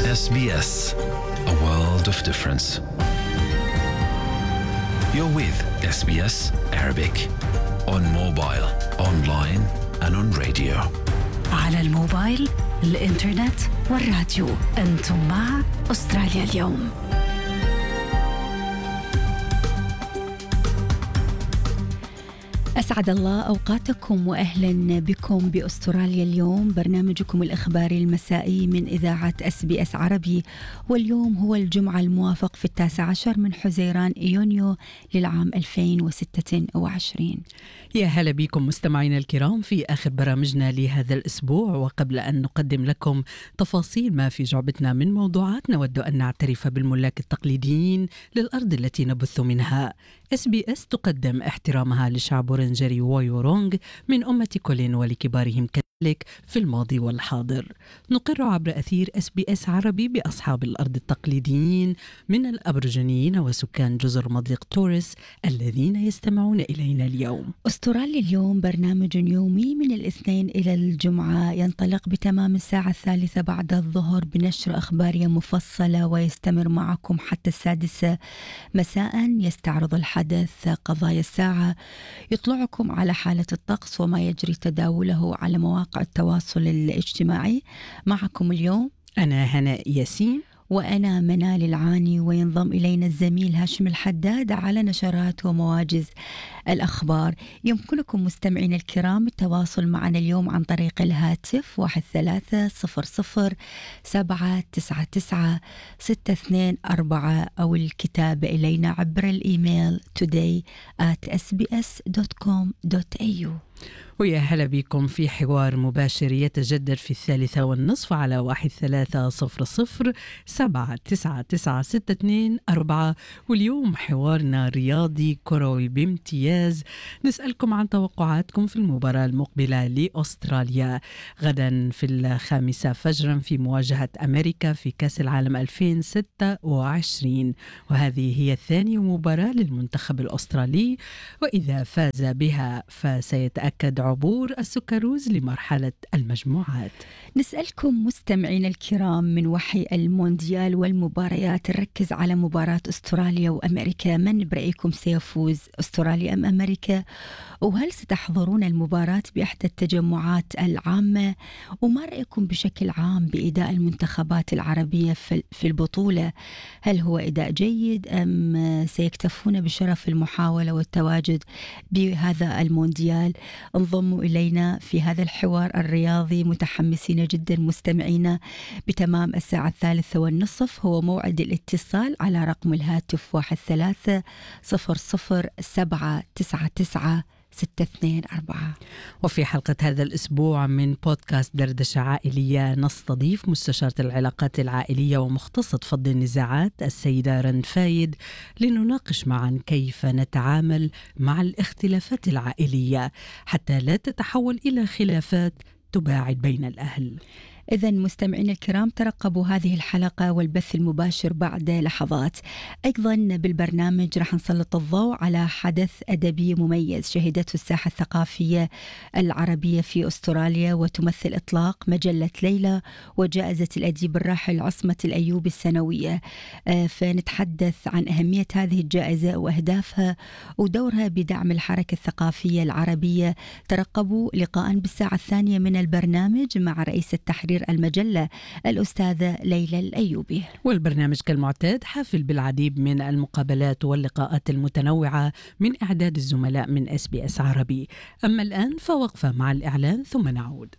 SBS, a world of difference. You're with SBS Arabic on mobile, online, and on radio. على الموبايل الإنترنت والراديو أنتم مع أستراليا اليوم أسعد الله أوقاتكم وأهلا بكم بأستراليا اليوم برنامجكم الإخباري المسائي من إذاعة أس بي أس عربي واليوم هو الجمعة الموافق في التاسع عشر من حزيران يونيو للعام 2026 يا هلا بكم مستمعينا الكرام في آخر برامجنا لهذا الأسبوع وقبل أن نقدم لكم تفاصيل ما في جعبتنا من موضوعات نود أن نعترف بالملاك التقليديين للأرض التي نبث منها اس بي اس تقدم احترامها لشعب ورنجري ويورونغ من أمة كولين ولكبارهم كذلك في الماضي والحاضر نقر عبر أثير اس بي اس عربي بأصحاب الأرض التقليديين من الأبرجنيين وسكان جزر مضيق توريس الذين يستمعون إلينا اليوم أستراليا اليوم برنامج يومي من الاثنين إلى الجمعة ينطلق بتمام الساعة الثالثة بعد الظهر بنشر أخبارية مفصلة ويستمر معكم حتى السادسة مساء يستعرض الحدث قضايا الساعة يطلعكم على حالة الطقس وما يجري تداوله على مواقع التواصل الاجتماعي معكم اليوم أنا هناء ياسين وأنا منال العاني وينضم إلينا الزميل هاشم الحداد على نشرات ومواجز الأخبار يمكنكم مستمعين الكرام التواصل معنا اليوم عن طريق الهاتف واحد ثلاثة صفر صفر سبعة تسعة تسعة ستة اثنين أربعة أو الكتابة إلينا عبر الإيميل today at sbs.com.au ويا هلا بكم في حوار مباشر يتجدد في الثالثة والنصف على واحد ثلاثة صفر صفر سبعة تسعة تسعة ستة اثنين أربعة واليوم حوارنا رياضي كروي بامتياز نسألكم عن توقعاتكم في المباراة المقبلة لأستراليا غدا في الخامسة فجرا في مواجهة أمريكا في كأس العالم 2026 وهذه هي ثاني مباراة للمنتخب الأسترالي وإذا فاز بها فسيتأكد عبور السكروز لمرحلة المجموعات نسألكم مستمعين الكرام من وحي المونديال والمباريات نركز على مباراة أستراليا وأمريكا من برأيكم سيفوز أستراليا أم أمريكا وهل ستحضرون المباراة بإحدى التجمعات العامة وما رأيكم بشكل عام بإداء المنتخبات العربية في البطولة هل هو إداء جيد أم سيكتفون بشرف المحاولة والتواجد بهذا المونديال انضموا إلينا في هذا الحوار الرياضي متحمسين جدا مستمعينا بتمام الساعة الثالثة والنصف هو موعد الاتصال على رقم الهاتف واحد ثلاثة صفر صفر سبعة تسعة تسعة ستة اثنين أربعة وفي حلقة هذا الأسبوع من بودكاست دردشة عائلية نستضيف مستشارة العلاقات العائلية ومختصة فض النزاعات السيدة رن فايد لنناقش معا كيف نتعامل مع الاختلافات العائلية حتى لا تتحول إلى خلافات تباعد بين الأهل إذا مستمعينا الكرام ترقبوا هذه الحلقة والبث المباشر بعد لحظات. أيضا بالبرنامج راح نسلط الضوء على حدث أدبي مميز شهدته الساحة الثقافية العربية في أستراليا وتمثل إطلاق مجلة ليلى وجائزة الأديب الراحل عصمة الأيوبي السنوية. فنتحدث عن أهمية هذه الجائزة وأهدافها ودورها بدعم الحركة الثقافية العربية. ترقبوا لقاء بالساعة الثانية من البرنامج مع رئيس التحرير المجلة الأستاذة ليلى الأيوبي والبرنامج كالمعتاد حافل بالعديد من المقابلات واللقاءات المتنوعة من إعداد الزملاء من اس بي اس عربي أما الآن فوقفة مع الإعلان ثم نعود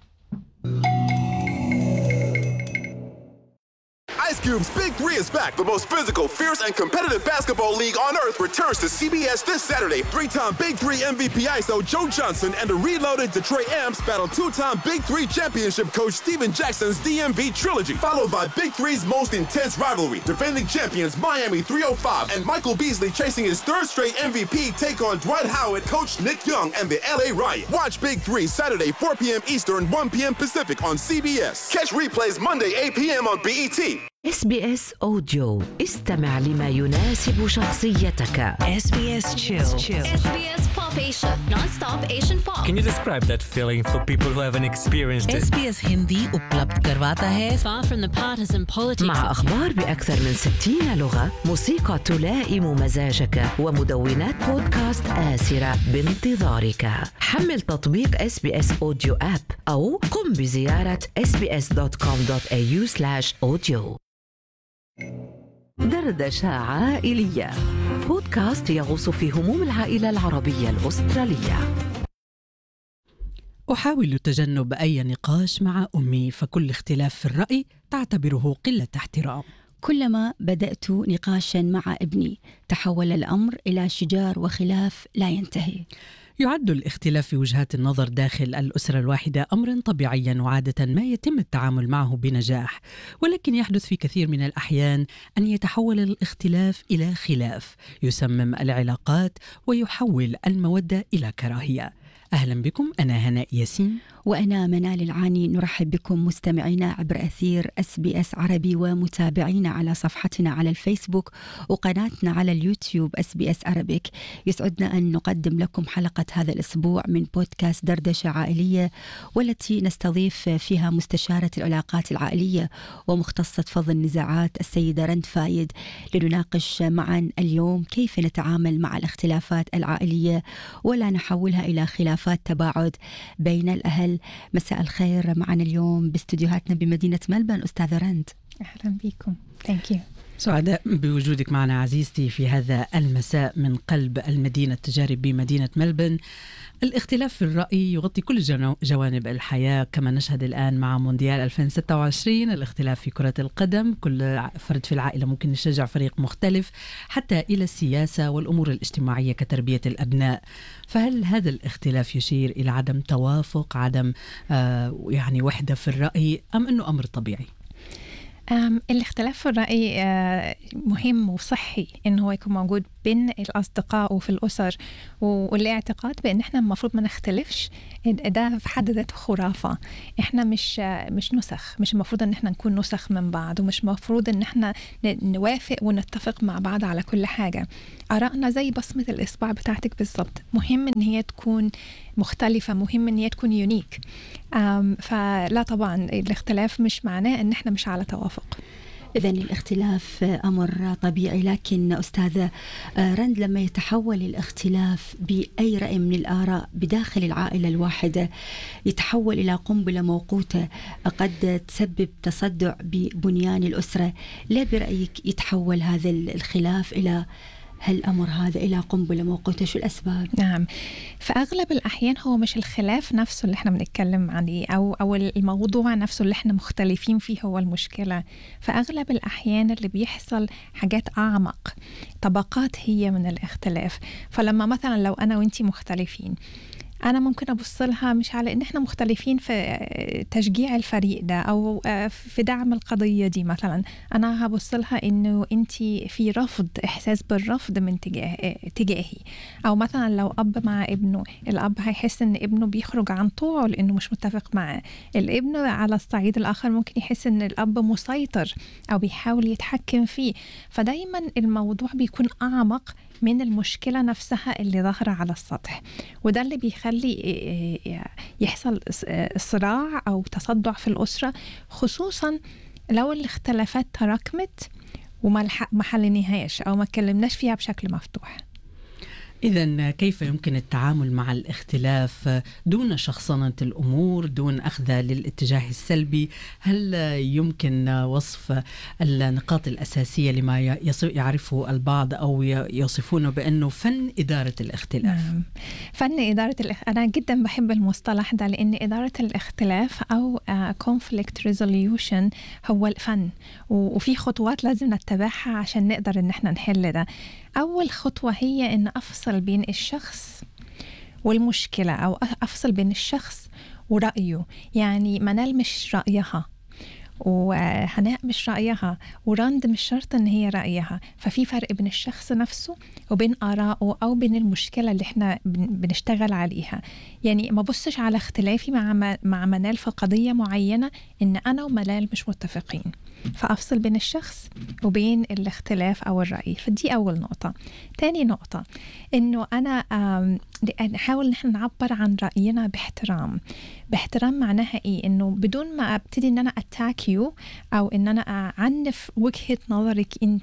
Ice Cube's Big Three is back. The most physical, fierce, and competitive basketball league on earth returns to CBS this Saturday. Three-time Big Three MVP ISO Joe Johnson and the reloaded Detroit Amps battle two-time Big Three championship coach Steven Jackson's DMV trilogy, followed by Big Three's most intense rivalry. Defending champions Miami 305 and Michael Beasley chasing his third straight MVP take on Dwight Howard, coach Nick Young, and the LA Riot. Watch Big Three Saturday 4 p.m. Eastern, 1 p.m. Pacific on CBS. Catch replays Monday 8 p.m. on BET. اس بي اس اوديو استمع لما يناسب شخصيتك SBS Chill. SBS Pop Asia, non-stop Asian pop. Can you describe that feeling for people who haven't experienced it? SBS Hindi उपलब्ध करवाता है Far from the partisan politics. مع أخبار بأكثر من 60 لغة موسيقى تلائم مزاجك ومدونات بودكاست آسرة بانتظارك حمل تطبيق اس بي اس اوديو اب أو قم بزيارة sbs.com.au audio دردشة عائلية بودكاست يغوص في هموم العائلة العربية الأسترالية أحاول تجنب أي نقاش مع أمي فكل اختلاف في الرأي تعتبره قلة احترام كلما بدأت نقاشا مع ابني تحول الأمر إلى شجار وخلاف لا ينتهي يعد الاختلاف في وجهات النظر داخل الأسرة الواحدة أمرا طبيعيا وعادة ما يتم التعامل معه بنجاح ولكن يحدث في كثير من الأحيان أن يتحول الاختلاف إلى خلاف يسمم العلاقات ويحول المودة إلى كراهية أهلا بكم أنا هناء ياسين وأنا منال العاني نرحب بكم مستمعينا عبر أثير اس بي اس عربي ومتابعينا على صفحتنا على الفيسبوك وقناتنا على اليوتيوب اس بي اس عربيك يسعدنا أن نقدم لكم حلقة هذا الأسبوع من بودكاست دردشة عائلية والتي نستضيف فيها مستشارة العلاقات العائلية ومختصة فض النزاعات السيدة رند فايد لنناقش معا اليوم كيف نتعامل مع الاختلافات العائلية ولا نحولها إلى خلافات تباعد بين الأهل مساء الخير معنا اليوم باستديوهاتنا بمدينة ملبن أستاذة رند اهلا بكم ثانك يو سعداء بوجودك معنا عزيزتي في هذا المساء من قلب المدينة التجاري بمدينة ملبن الاختلاف في الرأي يغطي كل جنو- جوانب الحياة كما نشهد الآن مع مونديال 2026 الاختلاف في كرة القدم كل ع- فرد في العائلة ممكن يشجع فريق مختلف حتى إلى السياسة والأمور الاجتماعية كتربية الأبناء فهل هذا الاختلاف يشير إلى عدم توافق عدم آه يعني وحدة في الرأي أم أنه أمر طبيعي؟ أم الاختلاف في الرأي آه، مهم وصحي إنه هو يكون موجود بين الأصدقاء وفي الأسر و- والاعتقاد بأن إحنا المفروض ما نختلفش ده في حد ذاته خرافة إحنا مش آه، مش نسخ مش المفروض إن إحنا نكون نسخ من بعض ومش المفروض إن إحنا ن- نوافق ونتفق مع بعض على كل حاجة آرائنا زي بصمة الإصبع بتاعتك بالظبط مهم إن هي تكون مختلفة مهم إن هي تكون يونيك أم، فلا طبعا الاختلاف مش معناه ان احنا مش على توافق إذا الاختلاف أمر طبيعي لكن أستاذة رند لما يتحول الاختلاف بأي رأي من الآراء بداخل العائلة الواحدة يتحول إلى قنبلة موقوتة قد تسبب تصدع ببنيان الأسرة لا برأيك يتحول هذا الخلاف إلى هالأمر هذا إلى قنبلة موقوتة شو الأسباب؟ نعم في اغلب الاحيان هو مش الخلاف نفسه اللي احنا بنتكلم عليه او او الموضوع نفسه اللي احنا مختلفين فيه هو المشكله في اغلب الاحيان اللي بيحصل حاجات اعمق طبقات هي من الاختلاف فلما مثلا لو انا وانتي مختلفين انا ممكن ابص لها مش على ان احنا مختلفين في تشجيع الفريق ده او في دعم القضيه دي مثلا انا هبص لها انه انت في رفض احساس بالرفض من تجاه تجاهي او مثلا لو اب مع ابنه الاب هيحس ان ابنه بيخرج عن طوعه لانه مش متفق معاه الابن على الصعيد الاخر ممكن يحس ان الاب مسيطر او بيحاول يتحكم فيه فدايما الموضوع بيكون اعمق من المشكلة نفسها اللي ظاهرة على السطح وده اللي بيخلي يحصل صراع أو تصدع في الأسرة خصوصا لو الاختلافات تراكمت وما حليناهاش أو ما اتكلمناش فيها بشكل مفتوح إذا كيف يمكن التعامل مع الاختلاف دون شخصنة الأمور دون أخذها للاتجاه السلبي هل يمكن وصف النقاط الأساسية لما يعرفه البعض أو يصفونه بأنه فن إدارة الاختلاف نعم. فن إدارة الاختلاف أنا جدا بحب المصطلح ده لأن إدارة الاختلاف أو conflict resolution هو الفن وفي خطوات لازم نتبعها عشان نقدر إن احنا نحل ده أول خطوة هي إن أفصل بين الشخص والمشكلة أو أفصل بين الشخص ورأيه يعني منال مش رأيها وهناء مش رأيها وراند مش شرط إن هي رأيها ففي فرق بين الشخص نفسه وبين آرائه أو بين المشكلة اللي إحنا بنشتغل عليها يعني ما بصش على اختلافي مع مع منال في قضية معينة إن أنا ومنال مش متفقين فأفصل بين الشخص وبين الاختلاف أو الرأي فدي أول نقطة تاني نقطة إنه أنا آم، نحاول إن احنا نعبر عن رأينا باحترام باحترام معناها إيه إنه بدون ما أبتدي إن أنا أتاك يو أو إن أنا أعنف وجهة نظرك أنت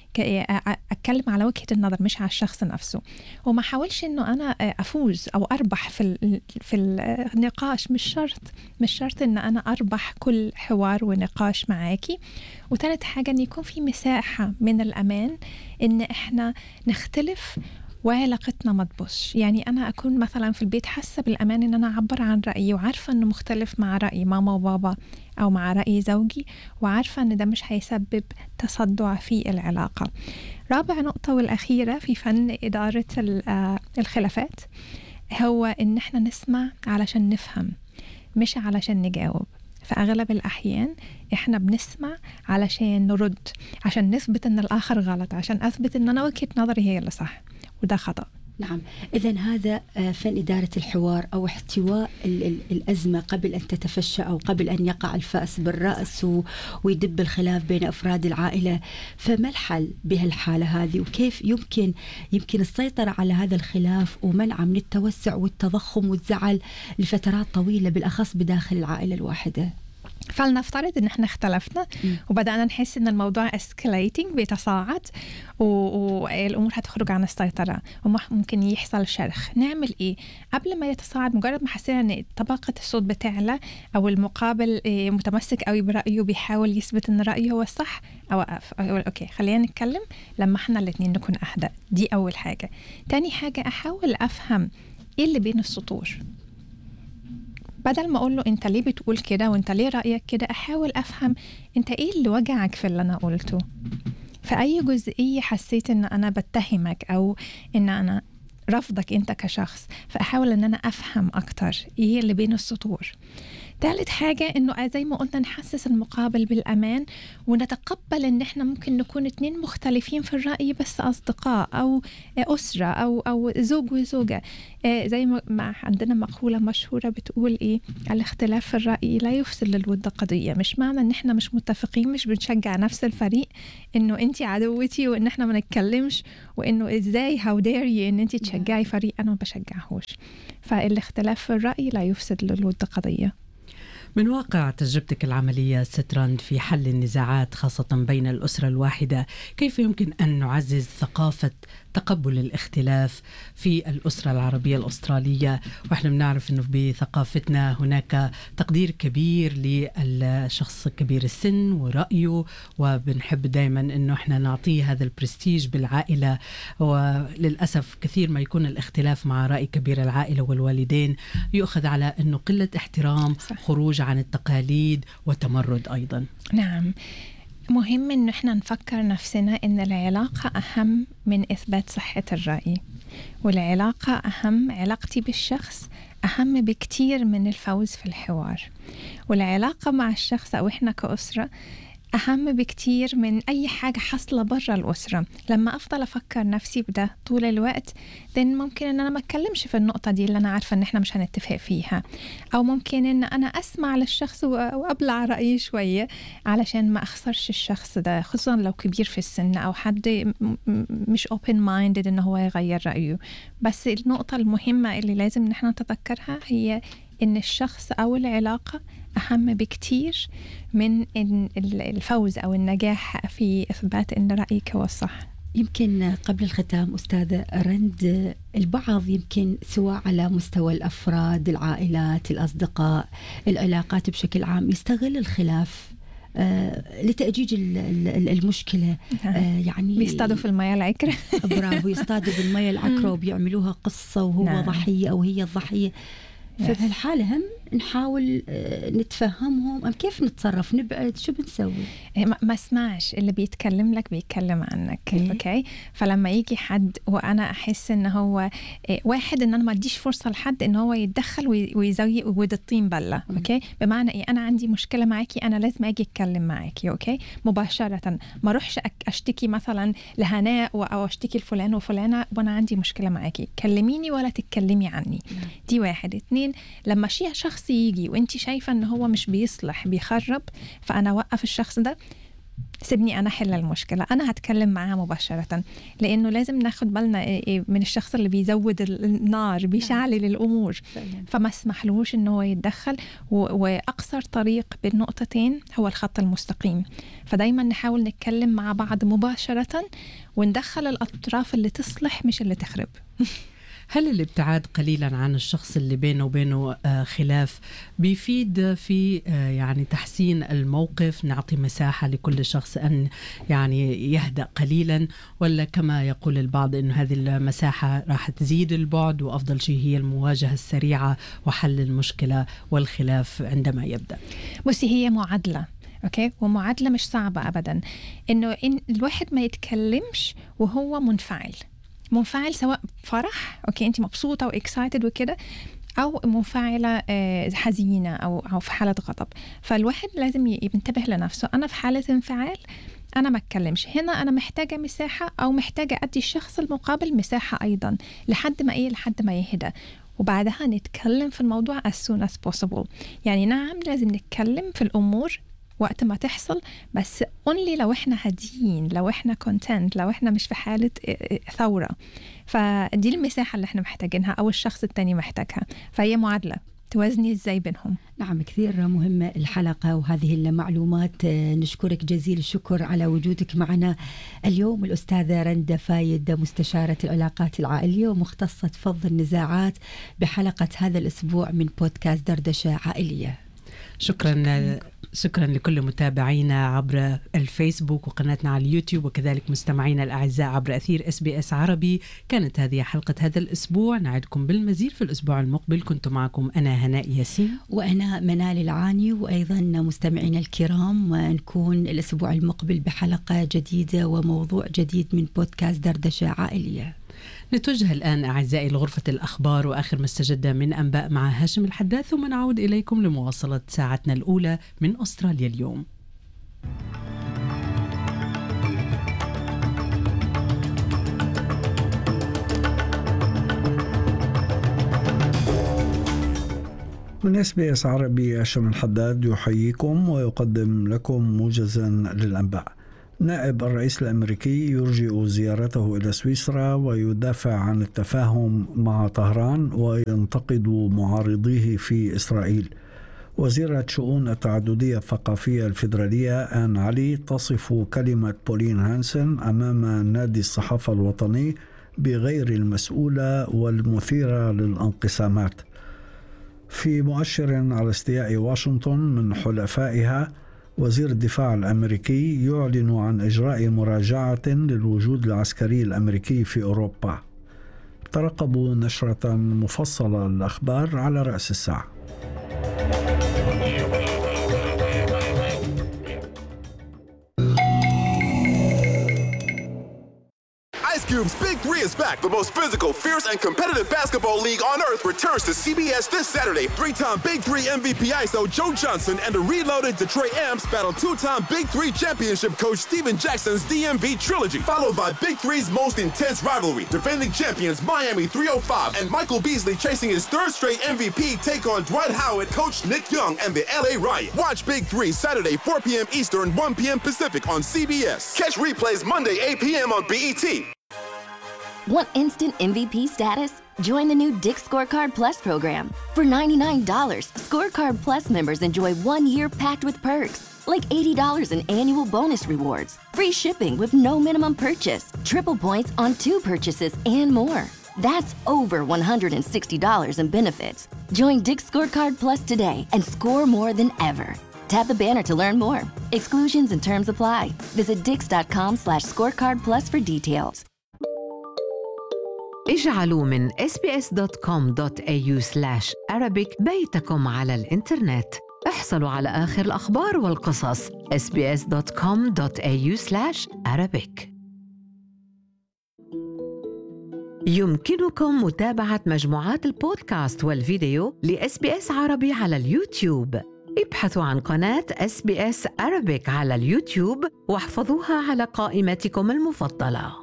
أتكلم على وجهة النظر مش على الشخص نفسه وما أحاولش إنه أنا أفوز أو أربح في ال- في النقاش مش شرط مش شرط إن أنا أربح كل حوار ونقاش معاكي وثالث حاجة إن يكون في مساحة من الأمان إن إحنا نختلف وعلاقتنا ما تبصش يعني أنا أكون مثلا في البيت حاسة بالأمان إن أنا أعبر عن رأيي وعارفة إنه مختلف مع رأي ماما وبابا أو مع رأي زوجي وعارفة إن ده مش هيسبب تصدع في العلاقة رابع نقطة والأخيرة في فن إدارة ال- آه، الخلافات هو إن إحنا نسمع علشان نفهم مش علشان نجاوب في أغلب الأحيان إحنا بنسمع علشان نرد عشان نثبت إن الآخر غلط عشان أثبت إن أنا وجهة نظري هي اللي صح وده خطأ نعم إذا هذا آه، فن إدارة الحوار أو احتواء ال- ال- الأزمة قبل أن تتفشى أو قبل أن يقع الفأس بالرأس و- ويدب الخلاف بين أفراد العائلة فما الحل بهالحالة هذه وكيف يمكن يمكن السيطرة على هذا الخلاف ومنعه من التوسع والتضخم والزعل لفترات طويلة بالأخص بداخل العائلة الواحدة فلنفترض ان احنا اختلفنا مم. وبدانا نحس ان الموضوع escalating بيتصاعد و- والامور هتخرج عن السيطره وممكن يحصل شرخ نعمل ايه قبل ما يتصاعد مجرد ما حسينا ان طبقه الصوت بتعلى او المقابل إيه، متمسك قوي برايه بيحاول يثبت ان رايه هو الصح اوقف اقول اوكي خلينا نتكلم لما احنا الاثنين نكون اهدى دي اول حاجه تاني حاجه احاول افهم ايه اللي بين السطور بدل ما اقول له انت ليه بتقول كده وانت ليه رايك كده احاول افهم انت ايه اللي وجعك في اللي انا قلته في اي جزئيه حسيت ان انا بتهمك او ان انا رفضك انت كشخص فاحاول ان انا افهم اكتر ايه اللي بين السطور ثالث حاجة انه زي ما قلنا نحسس المقابل بالامان ونتقبل ان احنا ممكن نكون اتنين مختلفين في الرأي بس اصدقاء او اسرة او او زوج وزوجة آه، زي ما ما عندنا مقولة مشهورة بتقول ايه الاختلاف في الرأي لا يفسد للود قضية مش معنى ان احنا مش متفقين مش بنشجع نفس الفريق انه انت عدوتي وان احنا ما نتكلمش وانه ازاي هاو دير يو ان انت تشجعي فريق انا ما بشجعهوش فالاختلاف في الرأي لا يفسد للود قضية من واقع تجربتك العملية ستراند في حل النزاعات خاصة بين الأسرة الواحدة كيف يمكن أن نعزز ثقافة تقبل الاختلاف في الأسرة العربية الأسترالية وإحنا بنعرف أنه بثقافتنا هناك تقدير كبير للشخص كبير السن ورأيه وبنحب دائما أنه إحنا نعطيه هذا البرستيج بالعائلة وللأسف كثير ما يكون الاختلاف مع رأي كبير العائلة والوالدين يؤخذ على أنه قلة احترام صح. خروج عن التقاليد وتمرد أيضا نعم مهم إن إحنا نفكر نفسنا إن العلاقة أهم من إثبات صحة الرأي والعلاقة أهم علاقتي بالشخص أهم بكتير من الفوز في الحوار والعلاقة مع الشخص أو إحنا كأسرة أهم بكتير من أي حاجة حاصلة برا الأسرة لما أفضل أفكر نفسي بده طول الوقت then ممكن إن أنا ما أتكلمش في النقطة دي اللي أنا عارفة إن إحنا مش هنتفق فيها أو ممكن إن أنا أسمع للشخص و- وأبلع رأيي شوية علشان ما أخسرش الشخص ده خصوصا لو كبير في السن أو حد م- م- مش open minded إن هو يغير رأيه بس النقطة المهمة اللي لازم نحن نتذكرها هي إن الشخص أو العلاقة أهم بكتير من إن ال- الفوز أو النجاح في إثبات إن رأيك هو الصح يمكن قبل الختام أستاذة رند البعض يمكن سواء على مستوى الأفراد العائلات الأصدقاء العلاقات بشكل عام يستغل الخلاف آه لتأجيج ال- ال- المشكلة آه يعني بيصطادوا في المياه العكرة برافو يصطادوا بالمية العكرة وبيعملوا قصة وهو نعم. ضحية أو هي الضحية ففي هالحالة هم نحاول آه، نتفهمهم أم كيف نتصرف نبعد شو بنسوي ما ما اسمعش اللي بيتكلم لك بيتكلم عنك إيه. اوكي فلما يجي حد وانا احس ان هو إيه، واحد ان انا ما اديش فرصه لحد ان هو يتدخل وي- ويزوي ود الطين بله اوكي بمعنى ايه انا عندي مشكله معاكي انا لازم اجي اتكلم معاكي اوكي مباشره ما اروحش أك- اشتكي مثلا لهناء و- او اشتكي لفلان وفلانه وانا عندي مشكله معاكي كلميني ولا تتكلمي عني دي واحد اتنين لما شي شخص شخص يجي وانت شايفه ان هو مش بيصلح بيخرب فانا اوقف الشخص ده سيبني انا احل المشكله انا هتكلم معاه مباشره لانه لازم ناخد بالنا إيه- إيه من الشخص اللي بيزود ال- النار بيشعلل الامور فما اسمحلوش ان هو يتدخل و- واقصر طريق بين نقطتين هو الخط المستقيم فدايما نحاول نتكلم مع بعض مباشره وندخل الاطراف اللي تصلح مش اللي تخرب هل الابتعاد قليلا عن الشخص اللي بينه وبينه آه، خلاف بيفيد في آه، يعني تحسين الموقف نعطي مساحة لكل شخص أن يعني يهدأ قليلا ولا كما يقول البعض أنه هذه المساحة راح تزيد البعد وأفضل شيء هي المواجهة السريعة وحل المشكلة والخلاف عندما يبدأ بصي هي معادله اوكي ومعادله مش صعبه ابدا انه إن الواحد ما يتكلمش وهو منفعل منفعل سواء فرح اوكي انت مبسوطه واكسايتد وكده او منفعله آه، حزينه او او في حاله غضب فالواحد لازم ي- ينتبه لنفسه انا في حاله انفعال انا ما اتكلمش هنا انا محتاجه مساحه او محتاجه ادي الشخص المقابل مساحه ايضا لحد ما ايه لحد ما يهدى وبعدها نتكلم في الموضوع as soon as possible يعني نعم لازم نتكلم في الامور وقت ما تحصل بس اونلي لو احنا هاديين لو احنا كونتنت لو احنا مش في حاله اه، اه، ثوره فدي المساحه اللي احنا محتاجينها او الشخص التاني محتاجها فهي معادله توازني ازاي بينهم نعم كثير مهمة الحلقة وهذه المعلومات آه، نشكرك جزيل الشكر على وجودك معنا اليوم الأستاذة رندا فايد مستشارة العلاقات العائلية ومختصة فض النزاعات بحلقة هذا الأسبوع من بودكاست دردشة عائلية شكرا شكرا لكل متابعينا عبر الفيسبوك وقناتنا على اليوتيوب وكذلك مستمعينا الاعزاء عبر اثير اس بي اس عربي كانت هذه حلقه هذا الاسبوع نعدكم بالمزيد في الاسبوع المقبل كنت معكم انا هناء ياسين وأنا منال العاني وأيضا مستمعينا الكرام ونكون الأسبوع المقبل بحلقة جديدة وموضوع جديد من بودكاست دردشة عائلية نتوجه الان اعزائي لغرفه الاخبار واخر ما استجد من انباء مع هاشم الحداد ثم نعود اليكم لمواصله ساعتنا الاولى من استراليا اليوم من اس بي اس عربي هشام الحداد يحييكم ويقدم لكم موجزا للانباء. نائب الرئيس الامريكي يرجئ زيارته الى سويسرا ويدافع عن التفاهم مع طهران وينتقد معارضيه في اسرائيل. وزيرة شؤون التعددية الثقافية الفيدرالية آن علي تصف كلمة بولين هانسن أمام نادي الصحافة الوطني بغير المسؤولة والمثيرة للانقسامات. في مؤشر على استياء واشنطن من حلفائها وزير الدفاع الامريكي يعلن عن اجراء مراجعه للوجود العسكري الامريكي في اوروبا. ترقبوا نشره مفصله للاخبار على راس الساعه. Ice Cube's Big Three is back. The most physical, fierce, and competitive basketball league on earth returns to CBS this Saturday. Three-time Big Three MVP ISO Joe Johnson and the reloaded Detroit Amps battle two-time Big Three championship coach Steven Jackson's DMV trilogy, followed by Big Three's most intense rivalry. Defending champions Miami 305 and Michael Beasley chasing his third straight MVP take on Dwight Howard, coach Nick Young, and the LA Riot. Watch Big Three Saturday 4 p.m. Eastern, 1 p.m. Pacific on CBS. Catch replays Monday 8 p.m. on E BET. Want instant MVP status? Join the new Dick Scorecard Plus program. For $99, Scorecard Plus members enjoy one year packed with perks, like $80 in annual bonus rewards, free shipping with no minimum purchase, triple points on two purchases, and more. That's over $160 in benefits. Join Dick Scorecard Plus today and score more than ever. Tap the banner to learn more. Exclusions and terms apply. Visit dix.com slash scorecard plus for details. اجعلوا من sbs.com.au arabic بيتكم على الإنترنت احصلوا على آخر الأخبار والقصص sbs.com.au arabic يمكنكم متابعة مجموعات البودكاست والفيديو لإس بي إس عربي على اليوتيوب ابحثوا عن قناة اس بي اس Arabic على اليوتيوب واحفظوها على قائمتكم المفضلة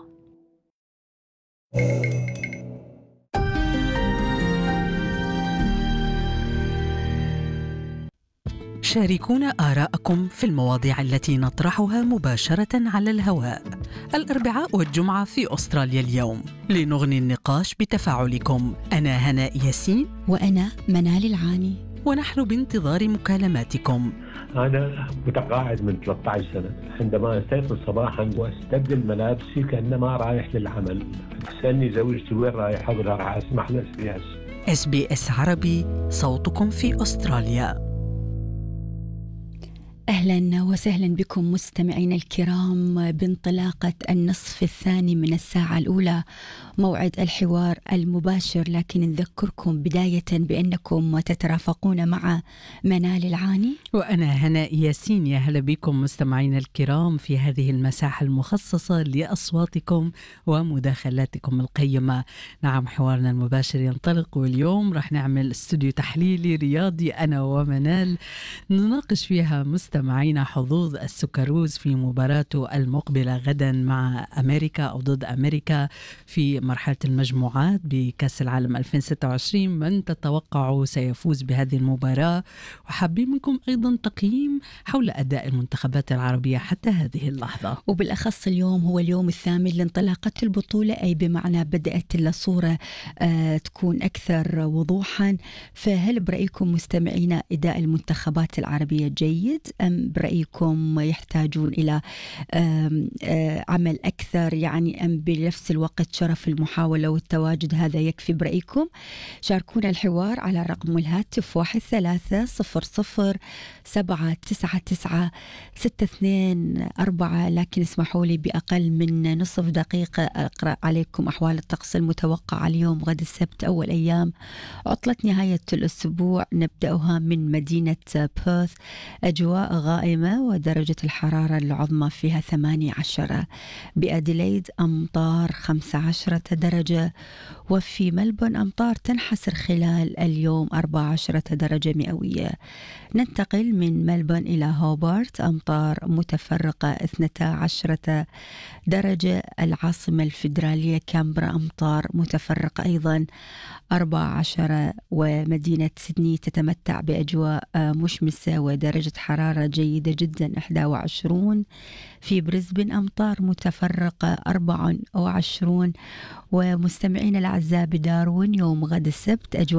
شاركونا آراءكم في المواضيع التي نطرحها مباشرة على الهواء الأربعاء والجمعة في أستراليا اليوم لنغني النقاش بتفاعلكم أنا هناء ياسين وأنا منال العاني ونحن بانتظار مكالماتكم أنا متقاعد من 13 سنة عندما أستيقظ صباحا وأستبدل ملابسي كأنما رايح للعمل تسألني زوجتي وين رايح أقول لها راح أسمح لس بي اس اس بي اس عربي صوتكم في أستراليا اهلا وسهلا بكم مستمعينا الكرام بانطلاقه النصف الثاني من الساعه الاولى موعد الحوار المباشر لكن نذكركم بدايه بانكم تترافقون مع منال العاني وأنا هناء ياسين يا هلا بكم مستمعينا الكرام في هذه المساحة المخصصة لأصواتكم ومداخلاتكم القيمة نعم حوارنا المباشر ينطلق واليوم راح نعمل استوديو تحليلي رياضي أنا ومنال نناقش فيها مستمعينا حظوظ السكروز في مباراته المقبلة غدا مع أمريكا أو ضد أمريكا في مرحلة المجموعات بكأس العالم 2026 من تتوقع سيفوز بهذه المباراة وحابين منكم أيضا تقييم حول أداء المنتخبات العربية حتى هذه اللحظة وبالأخص اليوم هو اليوم الثامن لانطلاقة البطولة أي بمعنى بدأت الصورة آه تكون أكثر وضوحا فهل برأيكم مستمعينا أداء المنتخبات العربية جيد أم برأيكم يحتاجون إلى آم آه عمل أكثر يعني أم بنفس الوقت شرف المحاولة والتواجد هذا يكفي برأيكم شاركونا الحوار على رقم الهاتف واحد ثلاثة صفر صفر سبعة تسعة تسعة ستة اثنين أربعة لكن اسمحوا لي بأقل من نصف دقيقة أقرأ عليكم أحوال الطقس المتوقعة اليوم غد السبت أول أيام عطلة نهاية الأسبوع نبدأها من مدينة بيرث أجواء غائمة ودرجة الحرارة العظمى فيها ثمانية عشرة بأديليد أمطار خمسة عشرة درجة وفي ملبون أمطار تنحسر خلال اليوم 14 درجة مئوية ننتقل من ملبون إلى هوبارت أمطار متفرقة 12 درجة العاصمة الفيدرالية كامبرا أمطار متفرقة أيضا 14 ومدينة سيدني تتمتع بأجواء مشمسة ودرجة حرارة جيدة جدا 21 في بريسبن أمطار متفرقة 24 ومستمعين الأعزاء بداروين يوم غد السبت أجواء